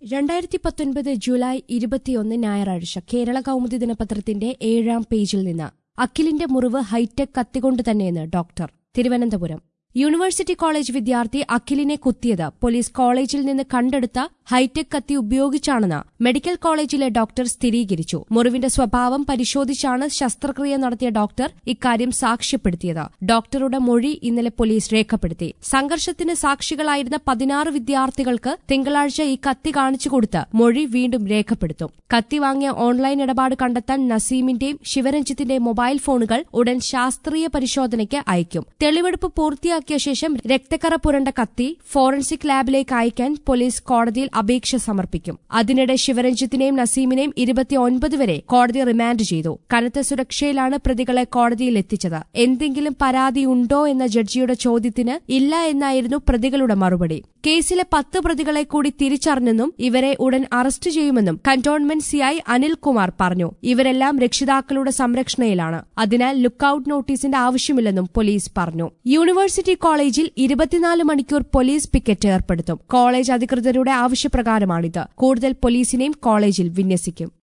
രണ്ടായിരത്തി പത്തൊൻപത് ജൂലൈ ഇരുപത്തിയൊന്ന് ഞായറാഴ്ച കേരള കൗമുദി ദിനപത്രത്തിന്റെ ഏഴാം പേജിൽ നിന്ന് അഖിലിന്റെ മുറിവ് ഹൈടെക് കത്തികൊണ്ട് തന്നെയെന്ന് ഡോക്ടർ തിരുവനന്തപുരം യൂണിവേഴ്സിറ്റി കോളേജ് വിദ്യാർത്ഥി അഖിലിനെ കുത്തിയത് പോലീസ് കോളേജിൽ നിന്ന് കണ്ടെടുത്ത ഹൈടെക് കത്തി ഉപയോഗിച്ചാണെന്ന് മെഡിക്കൽ കോളേജിലെ ഡോക്ടർ സ്ഥിരീകരിച്ചു മുറിവിന്റെ സ്വഭാവം പരിശോധിച്ചാണ് ശസ്ത്രക്രിയ നടത്തിയ ഡോക്ടർ ഇക്കാര്യം സാക്ഷ്യപ്പെടുത്തിയത് ഡോക്ടറുടെ മൊഴി ഇന്നലെ പോലീസ് രേഖപ്പെടുത്തി സംഘർഷത്തിന് സാക്ഷികളായിരുന്ന പതിനാറ് വിദ്യാർത്ഥികൾക്ക് തിങ്കളാഴ്ച ഈ കത്തി കാണിച്ചു കൊടുത്ത് മൊഴി വീണ്ടും രേഖപ്പെടുത്തും കത്തി വാങ്ങിയ ഓൺലൈൻ ഇടപാട് കണ്ടെത്താൻ നസീമിന്റെയും ശിവരഞ്ജിത്തിന്റെയും മൊബൈൽ ഫോണുകൾ ഉടൻ ശാസ്ത്രീയ പരിശോധനയ്ക്ക് അയക്കും തെളിവെടുപ്പ് പൂർത്തിയാക്കിയ ശേഷം രക്തക്കറ പുരണ്ട കത്തി ഫോറൻസിക് ലാബിലേക്ക് അയക്കാൻ പോലീസ് കോടതിയിൽ അപേക്ഷ സമർപ്പിക്കും അതിനിടെ ശിവരഞ്ജിത്തിനെയും നസീമിനെയും ഇരുപത്തിയൊൻപത് വരെ കോടതി റിമാൻഡ് ചെയ്തു കനത്ത സുരക്ഷയിലാണ് പ്രതികളെ കോടതിയിൽ എത്തിച്ചത് എന്തെങ്കിലും പരാതിയുണ്ടോ എന്ന ജഡ്ജിയുടെ ചോദ്യത്തിന് ഇല്ല എന്നായിരുന്നു പ്രതികളുടെ മറുപടി കേസിലെ പത്ത് പ്രതികളെ കൂടി തിരിച്ചറിഞ്ഞെന്നും ഇവരെ ഉടൻ അറസ്റ്റ് ചെയ്യുമെന്നും കന്റോൺമെന്റ് സിഐ അനിൽകുമാർ പറഞ്ഞു ഇവരെല്ലാം രക്ഷിതാക്കളുടെ സംരക്ഷണയിലാണ് അതിനാൽ ലുക്കൌട്ട് നോട്ടീസിന്റെ ആവശ്യമില്ലെന്നും പോലീസ് പറഞ്ഞു യൂണിവേഴ്സിറ്റി കോളേജിൽ ഇരുപത്തിനാല് മണിക്കൂർ പോലീസ് പിക്കറ്റ് ഏർപ്പെടുത്തും കോളേജ് അധികൃതരുടെ ആവശ്യപ്രകാരമാണിത് കൂടുതൽ പോലീസിനെയും കോളേജിൽ വിന്യസിക്കും